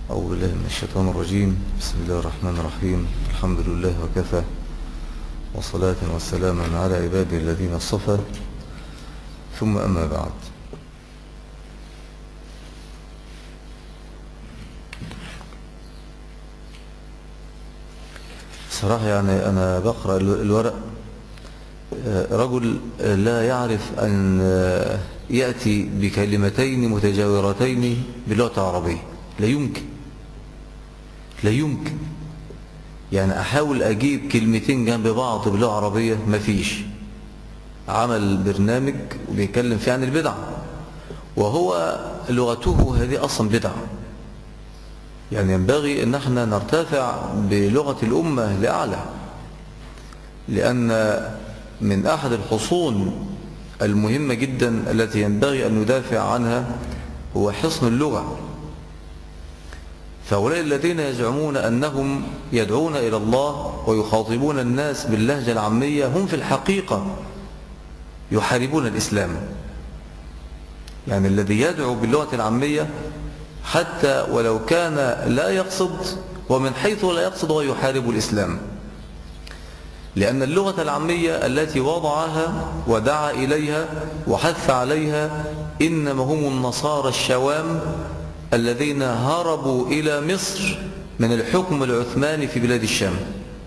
أعوذ بالله من الشيطان الرجيم بسم الله الرحمن الرحيم الحمد لله وكفى وصلاة وسلاما على عباده الذين اصطفى ثم أما بعد صراحة يعني أنا بقرأ الورق رجل لا يعرف أن يأتي بكلمتين متجاورتين باللغة العربية لا يمكن لا يمكن يعني أحاول أجيب كلمتين جنب بعض باللغة العربية مفيش عمل برنامج وبيتكلم فيه عن البدع وهو لغته هذه أصلا بدعة يعني ينبغي أن احنا نرتفع بلغة الأمة لأعلى لأن من أحد الحصون المهمة جدا التي ينبغي أن ندافع عنها هو حصن اللغة فهؤلاء الذين يزعمون أنهم يدعون إلى الله ويخاطبون الناس باللهجة العامية هم في الحقيقة يحاربون الإسلام يعني الذي يدعو باللغة العامية حتى ولو كان لا يقصد ومن حيث لا يقصد ويحارب الإسلام لأن اللغة العامية التي وضعها ودعا إليها وحث عليها إنما هم النصارى الشوام الذين هربوا إلى مصر من الحكم العثماني في بلاد الشام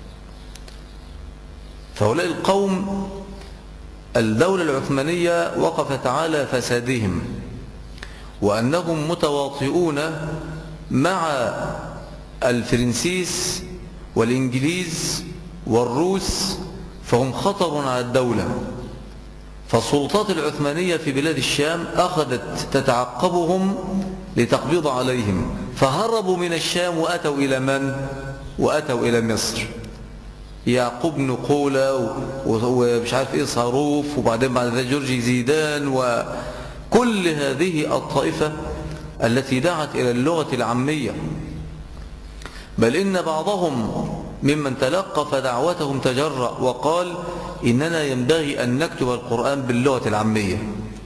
فهؤلاء القوم الدولة العثمانية وقفت على فسادهم وأنهم متواطئون مع الفرنسيس والإنجليز والروس فهم خطر على الدولة فالسلطات العثمانية في بلاد الشام أخذت تتعقبهم لتقبض عليهم فهربوا من الشام وأتوا إلى من؟ وأتوا إلى مصر يعقوب بن قولة ومش عارف إيه صاروف وبعدين بعد ذلك جورجي زيدان وكل هذه الطائفة التي دعت إلى اللغة العامية بل إن بعضهم ممن تلقف دعوتهم تجرأ وقال إننا ينبغي أن نكتب القرآن باللغة العامية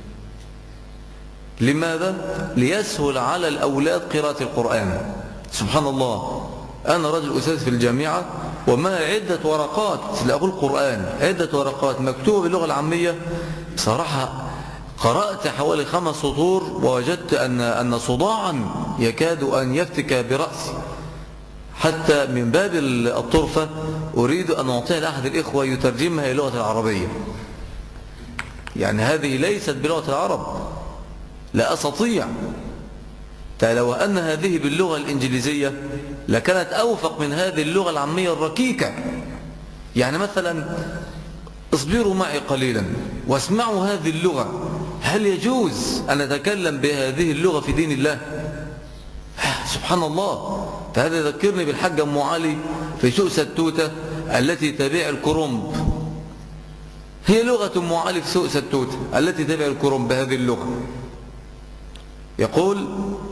لماذا؟ ليسهل على الأولاد قراءة القرآن سبحان الله أنا رجل أستاذ في الجامعة وما عدة ورقات لأقول قرآن عدة ورقات مكتوبة باللغة العامية بصراحة قرأت حوالي خمس سطور ووجدت أن, أن صداعا يكاد أن يفتك برأسي حتى من باب الطرفة أريد أن أعطيها لأحد الإخوة يترجمها إلى اللغة العربية يعني هذه ليست بلغة العرب لا أستطيع لو أن هذه باللغة الإنجليزية لكانت أوفق من هذه اللغة العامية الركيكة يعني مثلا اصبروا معي قليلا واسمعوا هذه اللغة هل يجوز أن نتكلم بهذه اللغة في دين الله سبحان الله فهذا يذكرني بالحاجة أم علي في سوق ستوتة التي تبيع الكرنب هي لغة أم علي في سوق ستوتة التي تبيع الكرنب بهذه اللغة يقول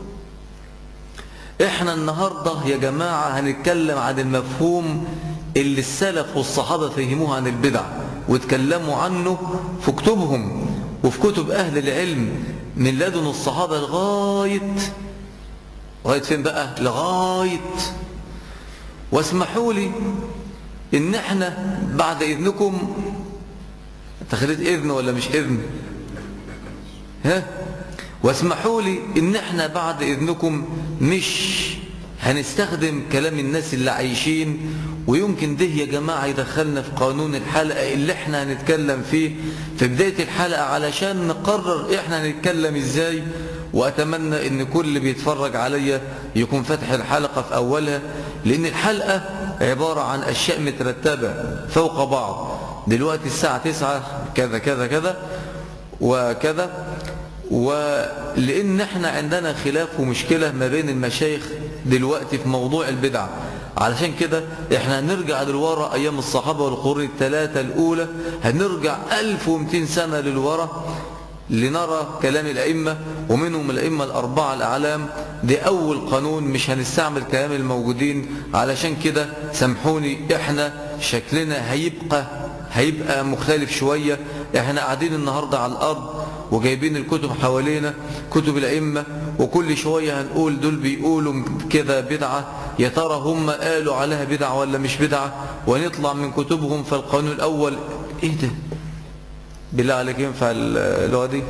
احنا النهاردة يا جماعة هنتكلم عن المفهوم اللي السلف والصحابة فهموه عن البدع واتكلموا عنه في كتبهم وفي كتب أهل العلم من لدن الصحابة لغاية لغاية فين بقى لغاية واسمحوا لي ان احنا بعد اذنكم تخليت اذن ولا مش اذن ها واسمحوا لي ان احنا بعد اذنكم مش هنستخدم كلام الناس اللي عايشين ويمكن ده يا جماعة يدخلنا في قانون الحلقة اللي احنا هنتكلم فيه في بداية الحلقة علشان نقرر احنا هنتكلم ازاي وأتمنى أن كل اللي بيتفرج عليا يكون فتح الحلقة في أولها لأن الحلقة عبارة عن أشياء مترتبة فوق بعض دلوقتي الساعة تسعة كذا كذا كذا وكذا ولأن احنا عندنا خلاف ومشكلة ما بين المشايخ دلوقتي في موضوع البدع علشان كده احنا هنرجع للورا أيام الصحابة والقرون الثلاثة الأولى هنرجع 1200 سنة للورا لنرى كلام الأئمة ومنهم الأئمة الأربعة الأعلام دي أول قانون مش هنستعمل كلام الموجودين علشان كده سامحوني احنا شكلنا هيبقى هيبقى مختلف شوية احنا قاعدين النهاردة على الأرض وجايبين الكتب حوالينا كتب الأئمة وكل شوية هنقول دول بيقولوا كذا بدعة يا ترى هم قالوا عليها بدعة ولا مش بدعة ونطلع من كتبهم فالقانون الأول ايه ده بالله عليك ينفع اللغة دي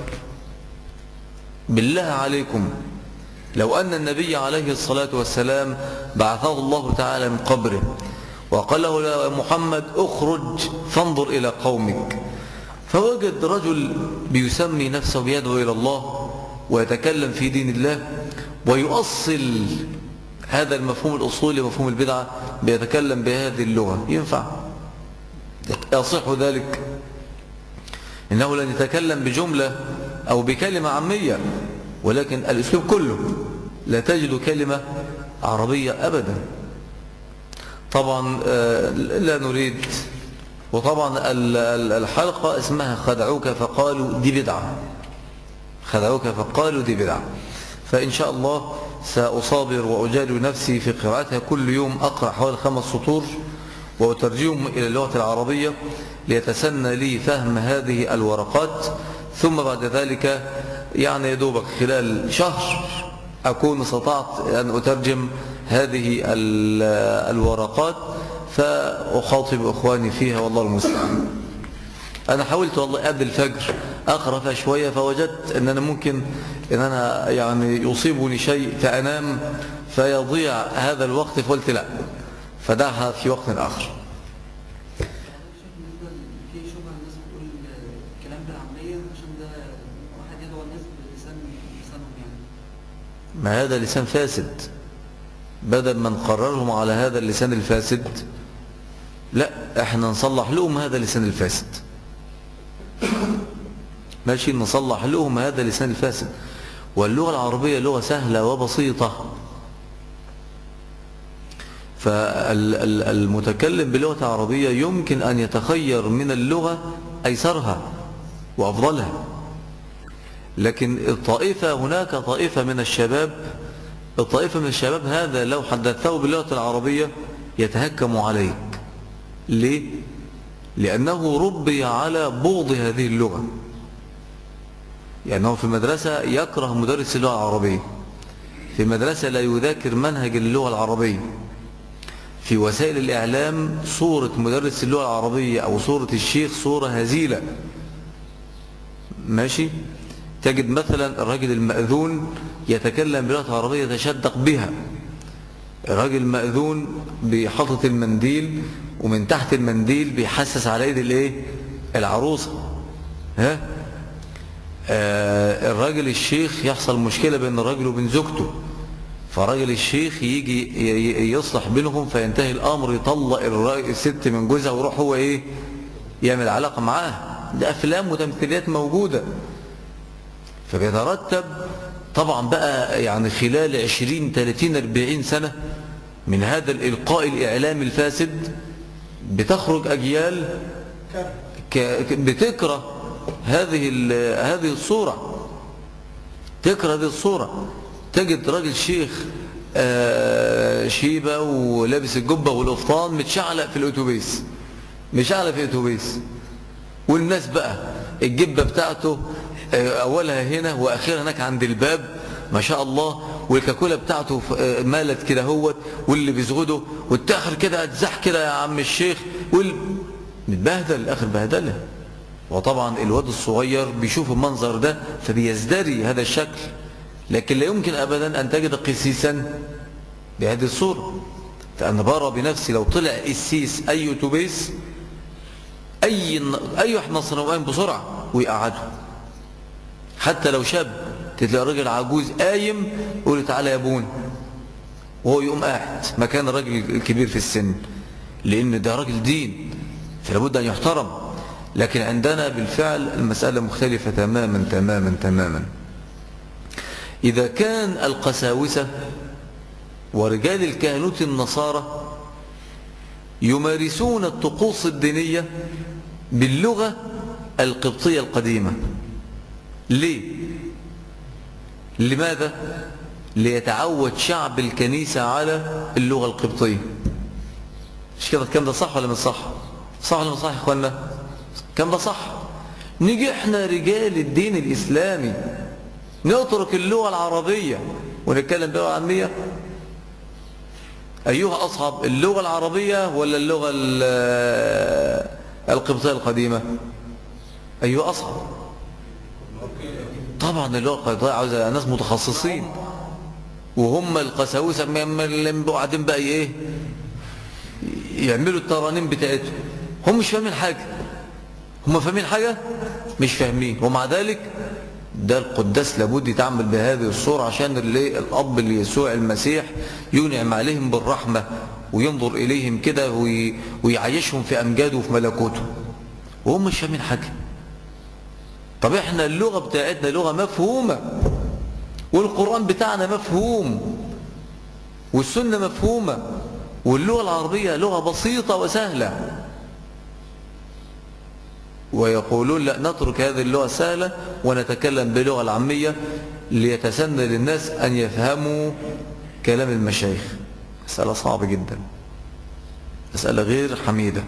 بالله عليكم لو أن النبي عليه الصلاة والسلام بعثه الله تعالى من قبره وقال له يا محمد اخرج فانظر إلى قومك فوجد رجل بيسمي نفسه بيدعو إلى الله ويتكلم في دين الله ويؤصل هذا المفهوم الأصولي مفهوم البدعة بيتكلم بهذه اللغة ينفع يصح ذلك إنه لن يتكلم بجملة أو بكلمة عامية ولكن الأسلوب كله لا تجد كلمة عربية أبدا طبعا آه، لا نريد وطبعا الحلقة اسمها خدعوك فقالوا دي بدعة خدعوك فقالوا دي بدعة فإن شاء الله سأصابر وأجادل نفسي في قراءتها كل يوم أقرأ حوالي خمس سطور وأترجمهم إلى اللغة العربية ليتسنى لي فهم هذه الورقات ثم بعد ذلك يعني يدوبك خلال شهر أكون استطعت أن أترجم هذه الورقات فأخاطب إخواني فيها والله المستعان أنا حاولت والله قبل الفجر أقرأ فيها شوية فوجدت أن أنا ممكن أن أنا يعني يصيبني شيء فأنام فيضيع هذا الوقت فقلت لا فدعها في وقت آخر ما هذا لسان فاسد بدل ما نقررهم على هذا اللسان الفاسد لا احنا نصلح لهم هذا اللسان الفاسد ماشي نصلح لهم هذا اللسان الفاسد واللغة العربية لغة سهلة وبسيطة فالمتكلم باللغة العربية يمكن أن يتخير من اللغة أيسرها وأفضلها لكن الطائفة هناك طائفة من الشباب الطائفة من الشباب هذا لو حدثته باللغة العربية يتهكم عليك ليه؟ لأنه ربي على بغض هذه اللغة يعني في المدرسة يكره مدرس اللغة العربية في المدرسة لا يذاكر منهج اللغة العربية في وسائل الإعلام صورة مدرس اللغة العربية أو صورة الشيخ صورة هزيلة ماشي تجد مثلا الرجل المأذون يتكلم بلغة عربية يتشدق بها الراجل المأذون بحطة المنديل ومن تحت المنديل بيحسس على ايد الايه العروسة ها آه الراجل الشيخ يحصل مشكلة بين الراجل وبين زوجته فراجل الشيخ يجي يصلح بينهم فينتهي الامر يطلق الست من جوزها ويروح هو ايه يعمل علاقة معاه ده افلام وتمثيليات موجودة فبيترتب طبعا بقى يعني خلال 20 30 40 سنة من هذا الإلقاء الإعلامي الفاسد بتخرج أجيال بتكره هذه هذه الصورة تكره هذه الصورة تجد راجل شيخ آه، شيبة ولابس الجبة والقفطان متشعلق في الأتوبيس متشعلق في الأتوبيس والناس بقى الجبة بتاعته آه، أولها هنا وآخرها هناك عند الباب ما شاء الله والكاكولا بتاعته آه، مالت كده هوت واللي بيزغده والتاخر كده اتزح كده يا عم الشيخ وال... متبهدل اخر بهدله وطبعا الواد الصغير بيشوف المنظر ده فبيزدري هذا الشكل لكن لا يمكن ابدا ان تجد قسيسا بهذه الصورة فانا برى بنفسي لو طلع السيس اي اتوبيس اي اي واحد نصر بسرعه ويقعده حتى لو شاب تلاقي راجل عجوز قايم يقول تعالى يا ابونا وهو يقوم قاعد مكان الراجل الكبير في السن لان ده راجل دين فلابد ان يحترم لكن عندنا بالفعل المسألة مختلفة تماما تماما تماما إذا كان القساوسة ورجال الكهنوت النصارى يمارسون الطقوس الدينية باللغة القبطية القديمة ليه لماذا ليتعود شعب الكنيسة على اللغة القبطية مش كده الكلام ده صح ولا مش صح صح ولا مش صح يا اخوانا الكلام ده صح نيجي احنا رجال الدين الإسلامي نترك اللغة العربية ونتكلم باللغة العامية أيها أصعب اللغة العربية ولا اللغة القبطية القديمة أيها أصعب طبعا اللغة القبطية عاوزة ناس متخصصين وهم القساوسة اللي قاعدين بقى ايه يعملوا الترانيم بتاعتهم هم مش فاهمين حاجة هم فاهمين حاجة مش فاهمين ومع ذلك ده القداس لابد يتعمل بهذه الصورة عشان اللي الأب اللي يسوع المسيح ينعم عليهم بالرحمة وينظر إليهم كده ويعيشهم في أمجاده وفي ملكوته وهم مش فاهمين حاجة طب احنا اللغة بتاعتنا لغة مفهومة والقرآن بتاعنا مفهوم والسنة مفهومة واللغة العربية لغة بسيطة وسهلة ويقولون لا نترك هذه اللغة السهلة ونتكلم بلغة العامية ليتسنى للناس أن يفهموا كلام المشايخ مسألة صعبة جدا مسألة غير حميدة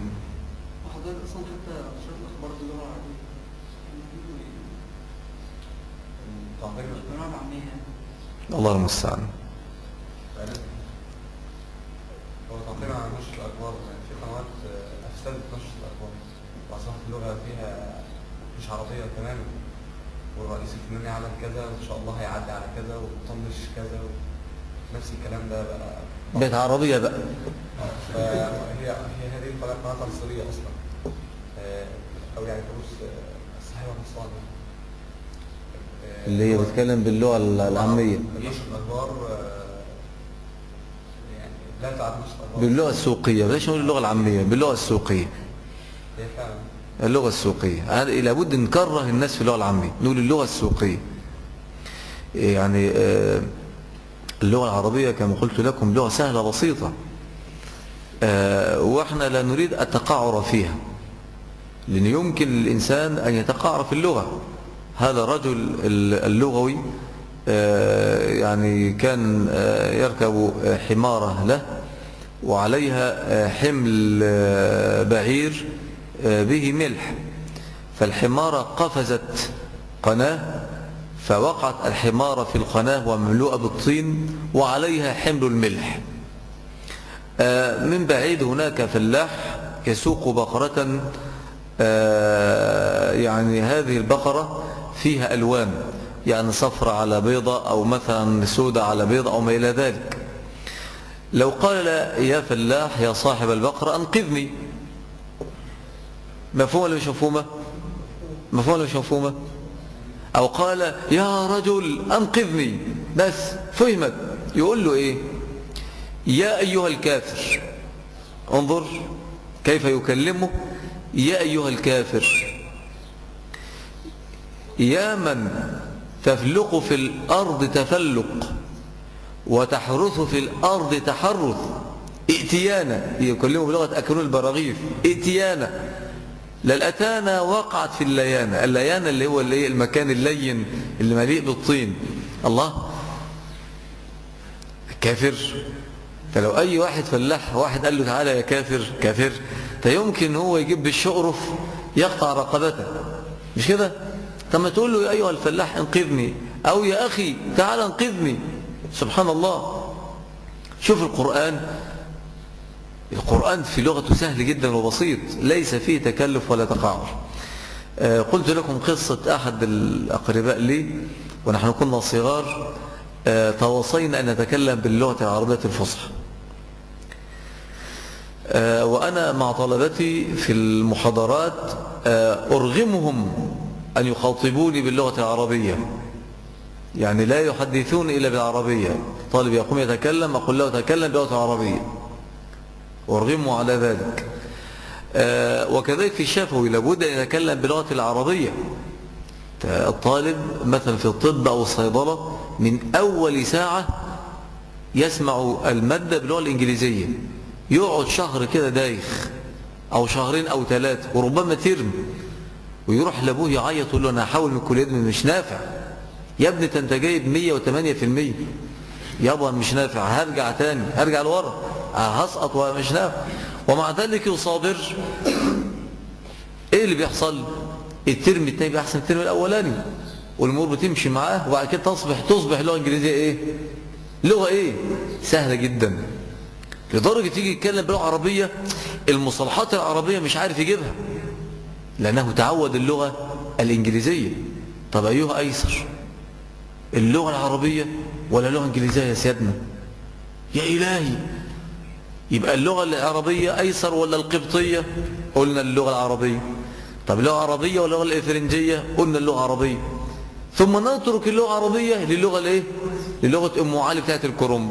الله المستعان هو تعطينا عن نشر الأخبار في قنوات أفسدت نشر الأخبار وأصبحت اللغة فيها مش عربية تماما والرئيس الفلاني عمل كذا وإن شاء الله هيعدي على كذا وطنش كذا نفس الكلام ده بقى بقت عربية بقى فهي هي هذه القناة قناة تنصيرية أصلا أو يعني دروس الصحيح والنصران اللي هي بتتكلم باللغة العامية نشر الأخبار يعني لا تعد نشر الأخبار باللغة السوقية بلاش نقول اللغة العامية باللغة السوقية هي فعلا اللغة السوقية هذا لابد نكره الناس في اللغة العامية نقول اللغة السوقية يعني آه، اللغة العربية كما قلت لكم لغة سهلة بسيطة آه، واحنا لا نريد التقعر فيها لأن يمكن للإنسان أن يتقعر في اللغة هذا الرجل اللغوي آه، يعني كان يركب حمارة له وعليها حمل بعير به ملح فالحمارة قفزت قناة فوقعت الحمارة في القناة ومملوءة بالطين وعليها حمل الملح آه، من بعيد هناك فلاح يسوق بقرة آه، يعني هذه البقرة فيها ألوان يعني صفرة على بيضة أو مثلا سودة على بيضة أو ما إلى ذلك لو قال يا فلاح يا صاحب البقرة أنقذني مفهومة ولا مش مفهومة مفهومة ولا مش مفهومة أو قال يا رجل أنقذني بس فهمت يقول له إيه يا أيها الكافر انظر كيف يكلمه يا أيها الكافر يا من تفلق في الأرض تفلق وتحرث في الأرض تحرث ائتيانا يكلمه بلغة أكرون البراغيث ائتيانا للأتانا وقعت في الليانة الليانة اللي هو اللي المكان اللين اللي مليء بالطين الله كافر فلو أي واحد فلاح واحد قال له تعالى يا كافر كافر فيمكن هو يجيب بالشقرف يقطع رقبته مش كده طب ما تقول له يا أيها الفلاح انقذني أو يا أخي تعال انقذني سبحان الله شوف القرآن القرآن في لغته سهل جدا وبسيط ليس فيه تكلف ولا تقاعر آه، قلت لكم قصة أحد الأقرباء لي ونحن كنا صغار آه، تواصينا أن نتكلم باللغة العربية الفصحى آه، وأنا مع طلبتي في المحاضرات أرغمهم أن يخاطبوني باللغة العربية يعني لا يحدثون إلا بالعربية طالب يقوم يتكلم أقول له تكلم باللغة العربية وارغموا على ذلك آه، وكذلك في الشفوي لابد أن يتكلم بلغة العربية الطالب مثلا في الطب أو الصيدلة من أول ساعة يسمع المادة باللغة الإنجليزية يقعد شهر كده دايخ أو شهرين أو ثلاثة وربما ترم ويروح لابوه يعيط يقول له أنا هحاول من الكلية مش نافع يا ابني انت جايب 108% يابا مش نافع هرجع تاني هرجع لورا هسقط ومش نافع ومع ذلك يصابر ايه اللي بيحصل الترم الثاني بيحسن الترم الاولاني والامور بتمشي معاه وبعد كده تصبح تصبح لغه انجليزيه ايه لغه ايه سهله جدا لدرجه يجي يتكلم بلغه عربيه المصطلحات العربيه مش عارف يجيبها لانه تعود اللغه الانجليزيه طب ايها ايسر اللغه العربيه ولا اللغه الانجليزيه يا سيادنا يا الهي يبقى اللغه العربيه ايسر ولا القبطيه قلنا اللغه العربيه طب اللغه العربيه ولا اللغه الافرنجيه قلنا اللغه العربيه ثم نترك اللغه العربيه للغه الايه للغه ام علي بتاعت الكرنب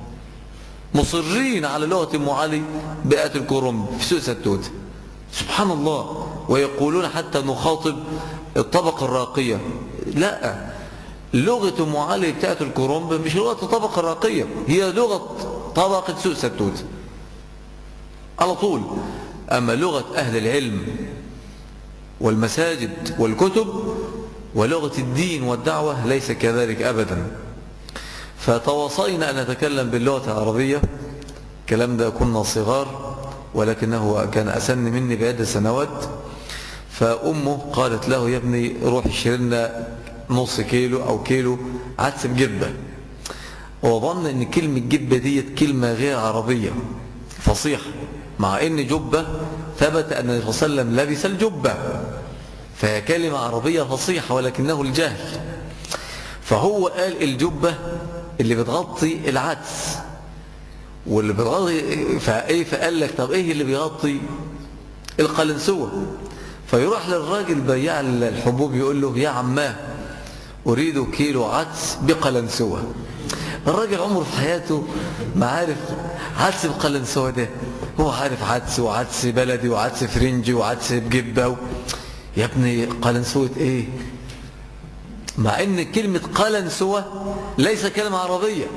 مصرين على لغه ام علي بتاعت الكرنب في سوق ستوت سبحان الله ويقولون حتى نخاطب الطبقه الراقيه لا لغه ام علي بتاعت الكرنب مش لغه الطبقه الراقيه هي لغه طبقه سوق ستوت على طول اما لغه اهل العلم والمساجد والكتب ولغة الدين والدعوة ليس كذلك أبدا فتواصينا أن نتكلم باللغة العربية الكلام ده كنا صغار ولكنه كان أسن مني بعدة سنوات فأمه قالت له يا ابني روح اشتري لنا نص كيلو أو كيلو عدس بجبة وظن أن كلمة جبة ديت كلمة غير عربية فصيحة مع أن جبة ثبت أن النبي صلى الله عليه وسلم لبس الجبة فهي كلمة عربية فصيحة ولكنه الجهل فهو قال الجبة اللي بتغطي العدس واللي بتغطي فايه فقال لك طب ايه اللي بيغطي القلنسوة فيروح للراجل بياع الحبوب يقول له يا عماه اريد كيلو عدس بقلنسوة الراجل عمره في حياته ما عارف عدس بقلنسوة ده هو عارف عدس وعدس بلدي وعدس فرنجي وعدس بجبة و... يا ابني قلنسوة ايه مع ان كلمة قلنسوة ليس كلمة عربية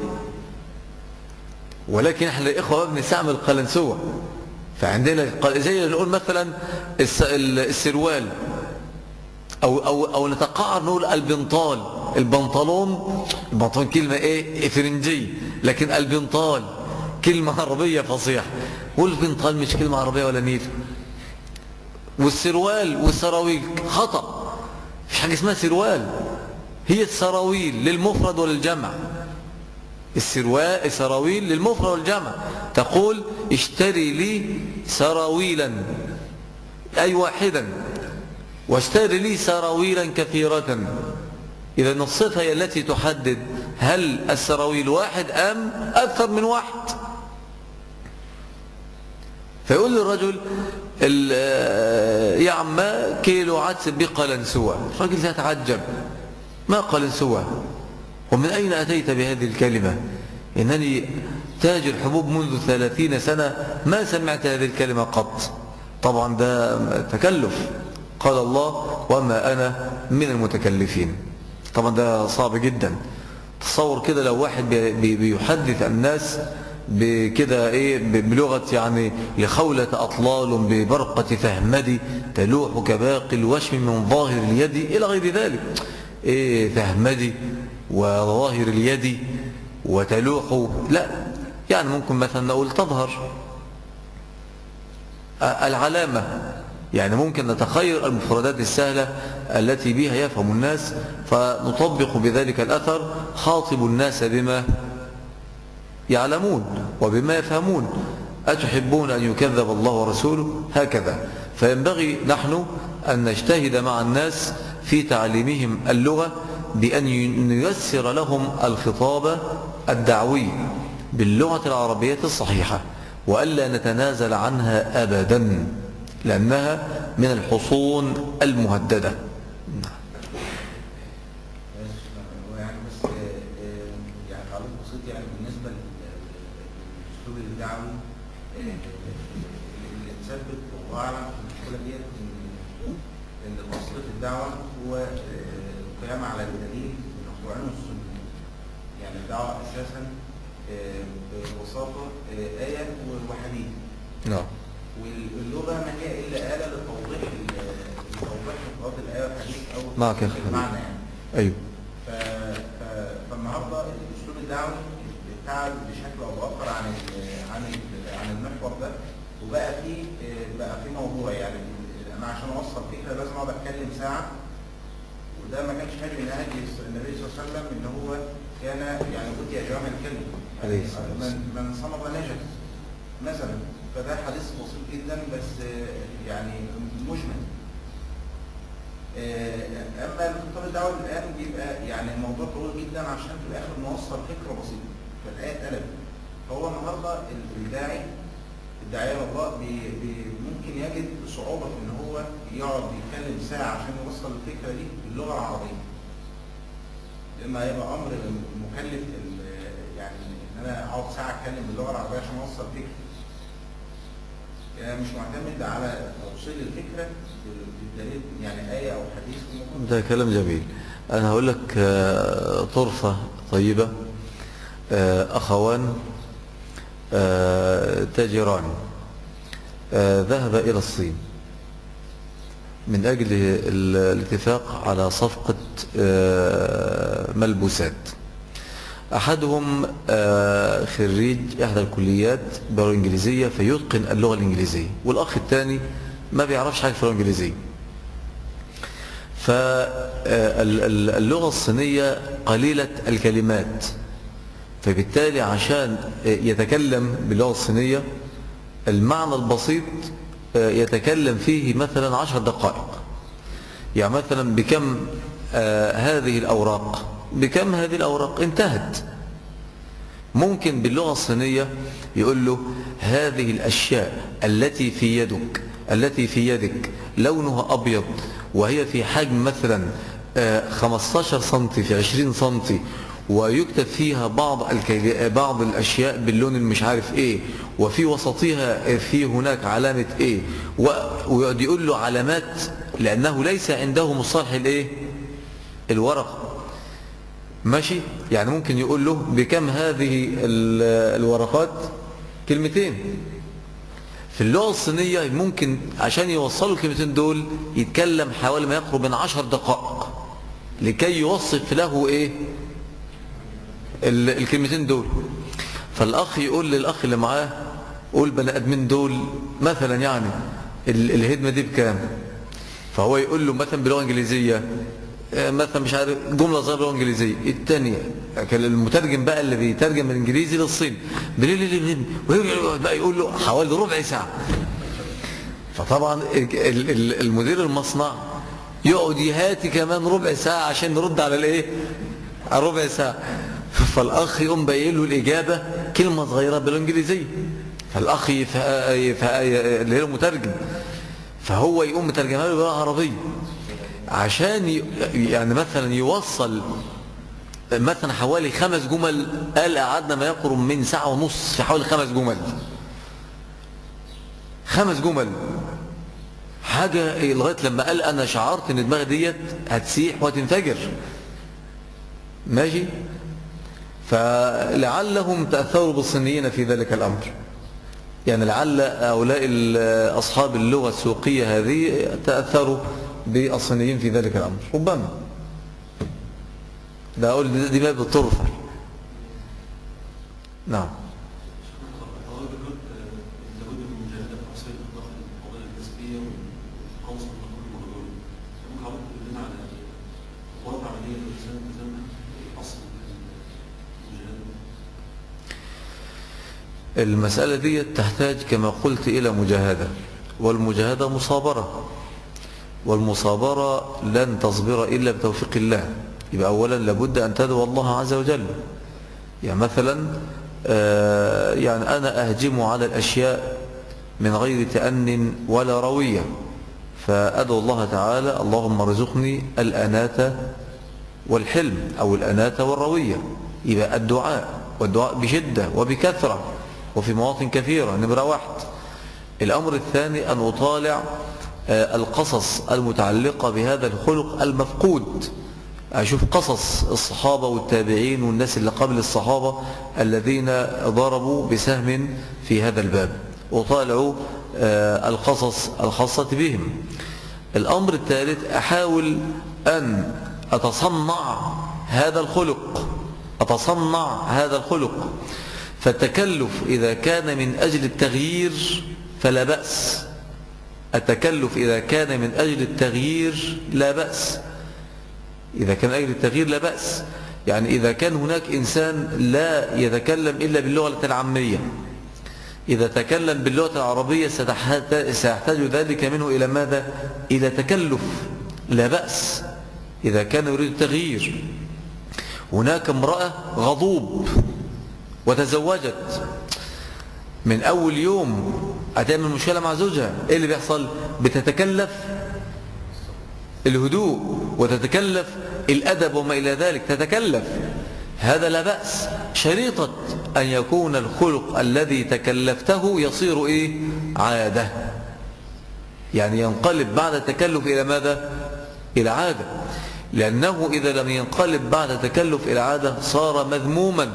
ولكن احنا الاخوة بنستعمل قلنسوة فعندنا زي اللي نقول مثلا السروال او, أو, أو نتقعر نقول البنطال البنطلون البنطلون كلمة ايه فرنجي لكن البنطال كلمة عربية فصيحة والبنطال مش كلمة عربية ولا نيل والسروال والسراويل خطأ مش حاجة اسمها سروال هي السراويل للمفرد وللجمع السروال السراويل للمفرد والجمع تقول اشتري لي سراويلا أي واحدا واشتري لي سراويلا كثيرة إذا الصفة هي التي تحدد هل السراويل واحد أم أكثر من واحد فيقول للرجل يا عما كيلو عدس بقلنسوة الرجل يتعجب ما قلنسوة ومن أين أتيت بهذه الكلمة إنني تاجر حبوب منذ ثلاثين سنة ما سمعت هذه الكلمة قط طبعا ده تكلف قال الله وما أنا من المتكلفين طبعا ده صعب جدا تصور كده لو واحد بيحدث الناس بكده ايه بلغة يعني لخولة أطلال ببرقة فهمدي تلوح كباقي الوشم من ظاهر اليد إلى غير ذلك ايه فهمدي وظاهر اليد وتلوح لا يعني ممكن مثلا نقول تظهر العلامة يعني ممكن نتخير المفردات السهلة التي بها يفهم الناس فنطبق بذلك الأثر خاطب الناس بما يعلمون وبما يفهمون أتحبون أن يكذب الله ورسوله هكذا فينبغي نحن أن نجتهد مع الناس في تعليمهم اللغة بأن نيسر لهم الخطاب الدعوي باللغة العربية الصحيحة وألا نتنازل عنها أبدا لأنها من الحصون المهددة يعني بس آه، آه، يعني تعليق بسيط يعني بالنسبه للاسلوب الدعوي آه، اللي تثبت والله اعلم في المشكله ديت ان ان الاصل في الدعوه هو آه، القيام على الدليل من القران والسنه يعني الدعوه اساسا آه، ببساطه آه، ايه وحديث نعم واللغه ما هي الا اله لتوضيح ال- لتوضيح مفردات الايه والحديث او معك يا أخي المعنى حبيبي. يعني أيوه ف... ف... فالنهارده الاسلوب الدعوي ابتعد بشكل او باخر عن ال... عن ال... عن المحور ده وبقى في بقى في موضوع يعني انا عشان اوصل فكره لازم اقعد اتكلم ساعه وده ما كانش هدي من هدي النبي صلى الله عليه وسلم ان هو كان يعني أوتي جوامع الكلم عليه الصلاة من من صمت نجس مثلا فده حديث بسيط جدا بس آه، يعني مجمل آه، اما الخطاب الدعوي الان بيبقى يعني الموضوع طويل جدا عشان في الاخر نوصل فكره بسيطه فالايه اتقلبت فهو النهارده الداعي الداعيه الى الله بي بي ممكن يجد صعوبه في ان هو يقعد يتكلم ساعه عشان يوصل الفكره دي باللغه العربيه لما هيبقى امر مكلف ال- يعني ان انا اقعد ساعه اتكلم باللغه العربيه عشان اوصل فكره يعني مش معتمد على توصيل الفكره بالدليل يعني ايه او حديث ممكن ده كلام جميل أنا هقول لك آه، طرفة طيبة آه، أخوان آه، تاجران آه، ذهب إلى الصين من أجل ال- الاتفاق على صفقة آه، ملبوسات أحدهم آه، خريج إحدى الكليات باللغة الإنجليزية فيتقن اللغة الإنجليزية والأخ الثاني ما بيعرفش حاجة في اللغة الإنجليزية فاللغة الصينية قليلة الكلمات فبالتالي عشان يتكلم باللغة الصينية المعنى البسيط يتكلم فيه مثلا عشر دقائق يعني مثلا بكم آه، هذه الأوراق بكم هذه الأوراق انتهت ممكن باللغة الصينية يقول له هذه الأشياء التي في يدك التي في يدك لونها أبيض وهي في حجم مثلا آه، 15 سنتي في 20 سنتي ويكتب فيها بعض الكي- بعض الأشياء باللون المش عارف إيه وفي وسطها في هناك علامة إيه و- ويقعد يقول له علامات لأنه ليس عنده مصطلح الإيه الورقة ماشي يعني ممكن يقول له بكم هذه ال- الورقات كلمتين في اللغة الصينية ممكن عشان يوصلوا الكلمتين دول يتكلم حوالي ما يقرب من عشر دقائق لكي يوصف له ايه ال- الكلمتين دول فالأخ يقول للأخ اللي معاه قول بني آدمين دول مثلا يعني ال- الهدمة دي بكام فهو يقول له مثلا بلغة إنجليزية آه، مثلا مش عارف جملة صغيرة بلغة إنجليزية الثانية كان المترجم بقى اللي بيترجم من الإنجليزي للصين بقى يقول له حوالي ربع ساعة فطبعا ال- ال- المدير المصنع يقعد يهاتي كمان ربع ساعة عشان نرد على الايه على ربع ساعة فالأخ يقوم باين له الإجابة كلمة صغيرة بالإنجليزية فالأخ يفها يفها اللي هي المترجم فهو يقوم مترجمها له باللغة العربية عشان ي- يعني مثلا يوصل مثلا حوالي خمس جمل قال قعدنا ما يقرب من ساعة ونص في حوالي خمس جمل خمس جمل حاجة إيه لغاية لما قال أنا شعرت إن دماغي ديت هتسيح وهتنفجر ماشي فلعلهم تأثروا بالصينيين في ذلك الأمر يعني لعل هؤلاء ال- أصحاب اللغة السوقية هذه تأثروا بالصينيين في ذلك الأمر ربما ده أقول دي- دي باب الطرفة نعم حضرتك ذكرت آه، لابد من مجاهدة تحصيل داخل القضايا الكسبية والقوس من كل الموضوع ممكن حضرتك تقول لنا على خطوات عملية الإنسان الإنسان أصل المجاهدة المسألة دي تحتاج كما قلت إلى مجاهدة والمجاهدة مصابرة والمصابرة لن تصبر إلا بتوفيق الله يبقى أولا لابد أن تدعو الله عز وجل يعني مثلا آه، يعني أنا أهجم على الأشياء من غير تأن ولا روية فأدعو الله تعالى اللهم ارزقني الأناة والحلم أو الأناة والروية يبقى الدعاء والدعاء بشدة وبكثرة وفي مواطن كثيرة نمرة واحد الأمر الثاني أن أطالع آه، القصص المتعلقة بهذا الخلق المفقود أشوف قصص الصحابة والتابعين والناس اللي قبل الصحابة الذين ضربوا بسهم في هذا الباب وطالعوا آه، القصص الخاصة بهم الأمر الثالث أحاول أن أتصنع هذا الخلق أتصنع هذا الخلق فالتكلف إذا كان من أجل التغيير فلا بأس التكلف إذا كان من أجل التغيير لا بأس إذا كان أجل التغيير لا بأس يعني إذا كان هناك إنسان لا يتكلم إلا باللغة العامية إذا تكلم باللغة العربية ستحت- سيحتاج ذلك منه إلى ماذا؟ إلى تكلف لا بأس إذا كان يريد التغيير هناك امرأة غضوب وتزوجت من أول يوم هتعمل مشكلة مع زوجها إيه اللي بيحصل؟ بتتكلف الهدوء وتتكلف الأدب وما إلى ذلك تتكلف هذا لا بأس شريطة أن يكون الخلق الذي تكلفته يصير إيه؟ عادة يعني ينقلب بعد التكلف إلى ماذا؟ إلى عادة لأنه إذا لم ينقلب بعد التكلف إلى عادة صار مذموما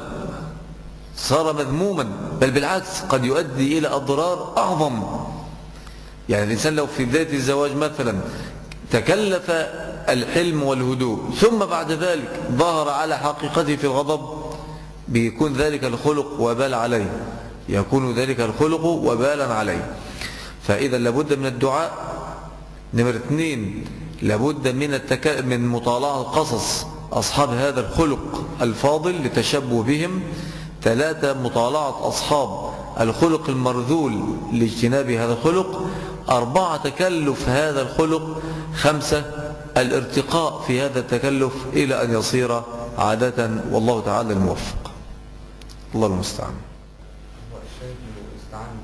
صار مذموما بل بالعكس قد يؤدي إلى أضرار أعظم يعني الإنسان لو في بداية الزواج مثلا تكلف الحلم والهدوء ثم بعد ذلك ظهر على حقيقته في الغضب بيكون ذلك الخلق وبال عليه يكون ذلك الخلق وبالا عليه فإذا لابد من الدعاء نمرة اثنين لابد من التك... من مطالعة قصص أصحاب هذا الخلق الفاضل لتشبه بهم ثلاثة مطالعة أصحاب الخلق المرذول لاجتناب هذا الخلق أربعة تكلف هذا الخلق خمسة الارتقاء في هذا التكلف إلى أن يصير عادة والله تعالى الموفق الله المستعان هو الشاهد انه استعان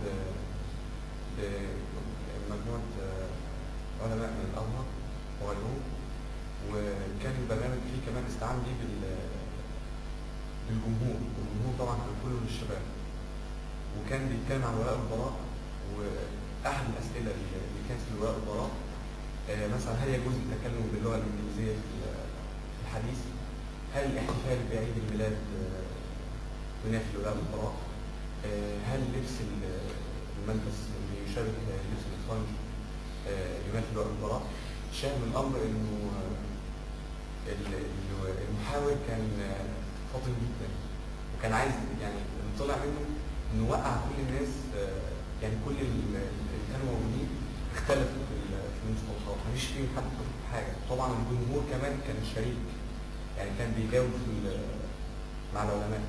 ب- بمجموعة آه، علماء من الأزهر وغيرهم وكان البرنامج فيه كمان استعان بيه بال- بالجمهور والجمهور طبعا كان كله من الشباب وكان بيتكلم عن ولاء البراء وأحد الأسئلة اللي كانت في ولاء البراء آه، مثلا هل يجوز التكلم باللغة الإنجليزية في في الحديث؟ هل الاحتفال بعيد الميلاد آه، ينافي ولاء البراء؟ آه، هل لبس ال- الملبس اللي يشابه لبس الإخوان آه، ينافي ولاء البراء؟ شاهد من الأمر إنه آه، ال- ال- المحاور كان آه، فاطن جدا وكان عايز يعني اللي طلع منه إنه وقع كل الناس آه، يعني كل ال- اللي كانوا موجودين اختلفوا في ال- في المصطلحات مفيش فيهم حد اتفق في حاجة طبعا الجمهور كمان كان شريك يعني كان بيجاوب في ال- مع العلماء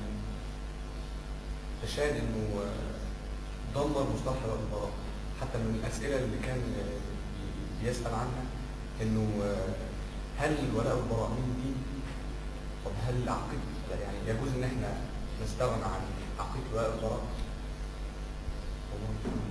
فشاهد انه آه، دمر مصطلح ولاء البراء حتى من الاسئله اللي كان آه، بيسال عنها انه آه، هل ولاء البراء من دين؟ طب هل عقيده يعني يجوز ان احنا نستغنى عن عقيده ولاء البراء؟ والله مش عارف.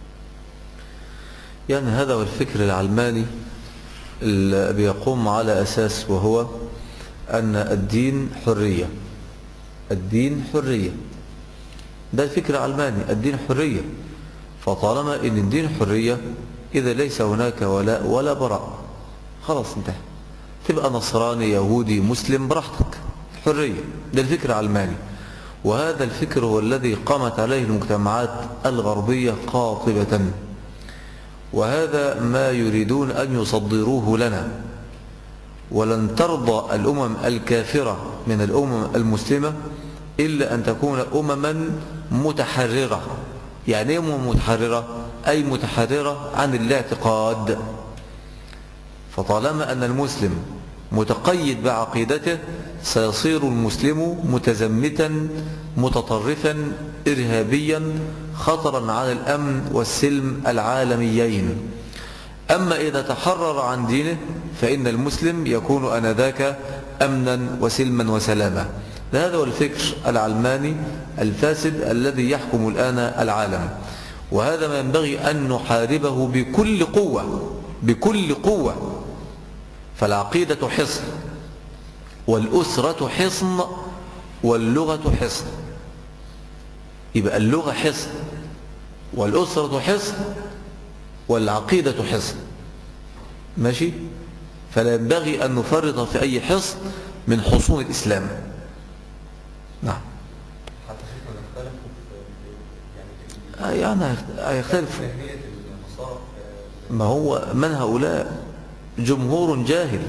يعني هذا هو الفكر العلماني اللي بيقوم على أساس وهو أن الدين حرية الدين حرية ده الفكر العلماني الدين حرية فطالما ان الدين حرية إذا ليس هناك ولاء ولا براء خلاص انتهى تبقى نصراني يهودي مسلم براحتك حرية ده الفكر العلماني وهذا الفكر هو الذي قامت عليه المجتمعات الغربية قاطبة وهذا ما يريدون أن يصدروه لنا ولن ترضى الأمم الكافرة من الأمم المسلمة إلا أن تكون أمما متحررة يعني إيه أمم متحررة أي متحررة عن الاعتقاد فطالما أن المسلم متقيد بعقيدته سيصير المسلم متزمتا متطرفا إرهابيا خطرا على الأمن والسلم العالميين أما إذا تحرر عن دينه فإن المسلم يكون أنذاك أمنا وسلما وسلاما هذا هو الفكر العلماني الفاسد الذي يحكم الآن العالم وهذا ما ينبغي أن نحاربه بكل قوة بكل قوة فالعقيدة حصن والأسرة حصن واللغة حصن يبقى اللغة حصن والأسرة حصن والعقيدة حصن ماشي فلا ينبغي أن نفرط في أي حصن من حصون الإسلام نعم حتى شيخنا اختلفوا في آه يعني يعني هيختلف فهمية النصارى في- ما هو من هؤلاء جمهور جاهل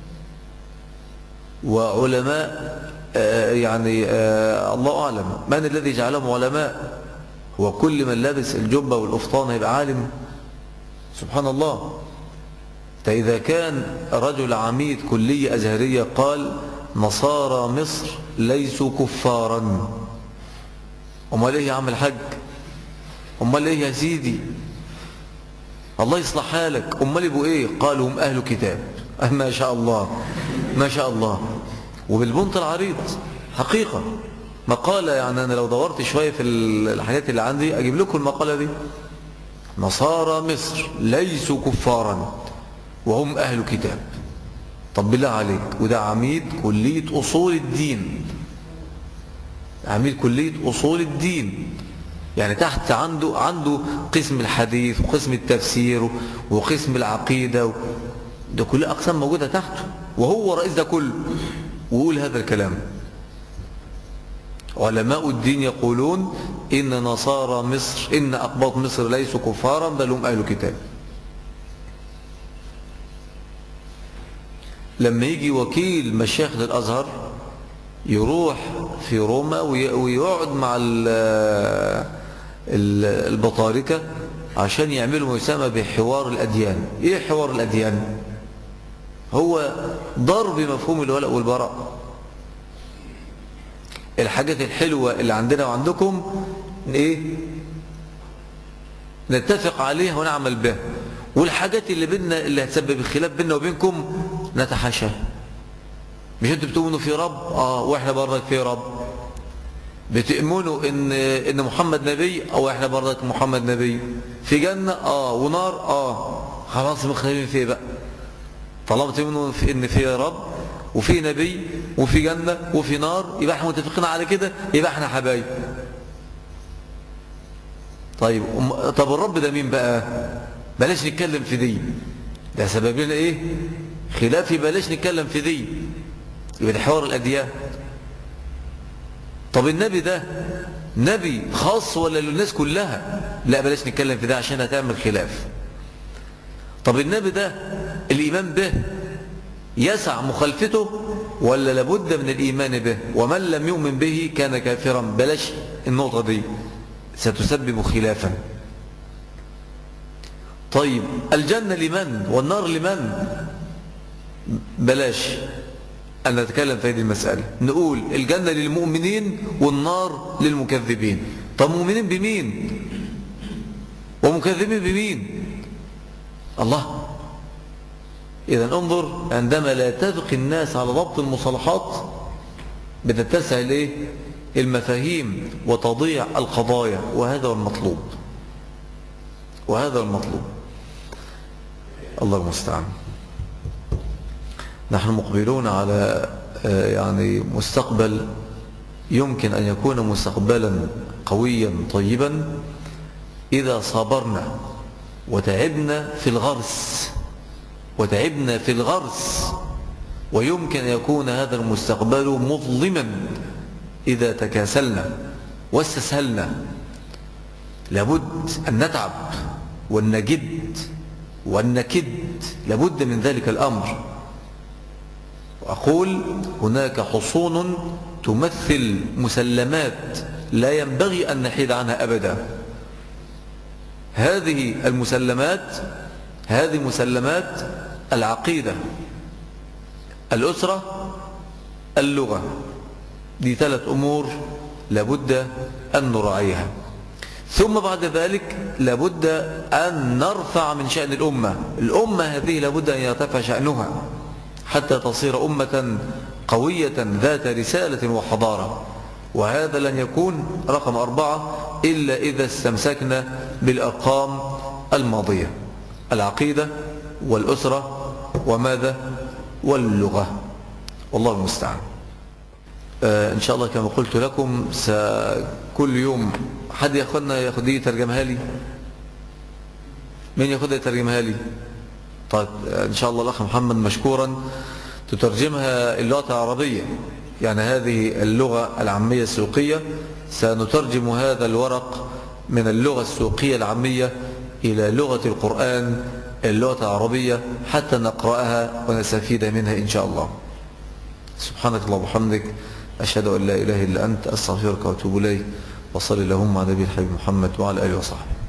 وعلماء آه، يعني آه، الله أعلم من الذي جعلهم علماء هو كل من لابس الجبة والأفطان هيبقى عالم سبحان الله فإذا كان رجل عميد كلية أزهرية قال نصارى مصر ليسوا كفارا أمال إيه يا عم الحاج أمال إيه يا سيدي الله يصلح حالك أمال يبقوا إيه قالوا هم أهل كتاب أه ما شاء الله ما شاء الله وبالبنط العريض حقيقة مقالة يعني أنا لو دورت شوية في الحاجات اللي عندي أجيب لكم المقالة دي نصارى مصر ليسوا كفارا وهم أهل كتاب طب بالله عليك وده عميد كلية أصول الدين عميد كلية أصول الدين يعني تحت عنده عنده قسم الحديث وقسم التفسير وقسم العقيدة و... ده كل أقسام موجودة تحته وهو رئيس ده كله ويقول هذا الكلام علماء الدين يقولون إن نصارى مصر إن أقباط مصر ليسوا كفارا بل هم أهل كتاب لما يجي وكيل مشايخ الأزهر يروح في روما ويقعد مع البطاركة عشان يعملوا ما يسمى بحوار الأديان إيه حوار الأديان هو ضرب مفهوم الولاء والبراء الحاجات الحلوة اللي عندنا وعندكم إيه نتفق عليها ونعمل بها والحاجات اللي بيننا اللي هتسبب الخلاف بيننا وبينكم نتحاشاها مش انتوا بتؤمنوا في رب اه واحنا برضك في رب بتؤمنوا ان ان محمد نبي او احنا برضك محمد نبي في جنة اه ونار اه خلاص مختلفين فيه بقى طالما تؤمنوا في ان في رب وفي نبي وفي جنة وفي نار يبقى احنا متفقين على كده يبقى احنا حبايب طيب طب الرب ده مين بقى بلاش نتكلم في دي ده سبب لنا ايه خلافي بلاش نتكلم في دي يبقى ده حوار الأديان طب النبي ده نبي خاص ولا للناس كلها لا بلاش نتكلم في ده عشان هتعمل خلاف طب النبي ده الإيمان به يسع مخالفته ولا لابد من الإيمان به ومن لم يؤمن به كان كافرا بلاش النقطة دي ستسبب خلافا طيب الجنة لمن والنار لمن بلاش أن نتكلم في هذه المسألة نقول الجنة للمؤمنين والنار للمكذبين طب مؤمنين بمين ومكذبين بمين الله إذا انظر عندما لا تبقي الناس على ضبط المصطلحات بتتسع الايه المفاهيم وتضيع القضايا وهذا هو المطلوب وهذا هو المطلوب الله المستعان نحن مقبلون على يعني مستقبل يمكن أن يكون مستقبلا قويا طيبا إذا صبرنا وتعبنا في الغرس وتعبنا في الغرس ويمكن أن يكون هذا المستقبل مظلما إذا تكاسلنا واستسهلنا لابد أن نتعب وأن نجد وأن نكد لابد من ذلك الأمر وأقول هناك حصون تمثل مسلمات لا ينبغي أن نحيد عنها أبدا هذه المسلمات هذه مسلمات العقيدة الأسرة اللغة دي ثلاث أمور لابد أن نراعيها ثم بعد ذلك لابد أن نرفع من شأن الأمة الأمة هذه لابد أن يرتفع شأنها حتى تصير أمة قوية ذات رسالة وحضارة وهذا لن يكون رقم أربعة إلا إذا استمسكنا بالأرقام الماضية العقيدة والأسرة وماذا واللغة والله المستعان آه إن شاء الله كما قلت لكم كل يوم حد ياخدنا ياخد دي ترجمها لي من ياخدها يترجمها لي طيب إن شاء الله الأخ محمد مشكورا تترجمها اللغة العربية يعني هذه اللغة العامية السوقية سنترجم هذا الورق من اللغة السوقية العامية إلى لغة القرآن اللغة العربية حتى نقرأها ونستفيد منها إن شاء الله سبحانك الله وبحمدك أشهد أن لا إله إلا أنت أستغفرك وأتوب إليك وصلي اللهم على نبي الحبيب محمد وعلى آله وصحبه